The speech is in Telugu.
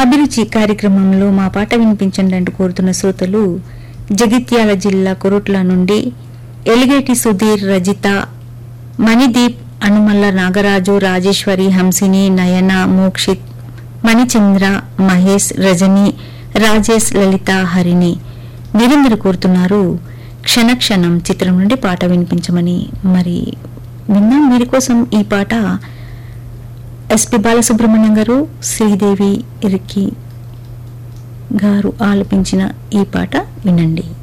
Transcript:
అభిరుచి కార్యక్రమంలో మా పాట వినిపించండి అంటూ కోరుతున్న శ్రోతలు జగిత్యాల జిల్లా కొరుట్ల నుండి ఎలిగేటి సుధీర్ రజిత మణిదీప్ అనుమల్ల నాగరాజు రాజేశ్వరి హంసిని నయన మోక్షిత్ మణిచంద్ర మహేష్ రజని రాజేష్ లలిత హరిణి వీరందరూ కోరుతున్నారు క్షణక్షణం చిత్రం నుండి పాట వినిపించమని మరి విన్నాం వీరి కోసం ఈ పాట ఎస్పి బాలసుబ్రహ్మణ్యం గారు శ్రీదేవి ఇరికి గారు ఆలపించిన ఈ పాట వినండి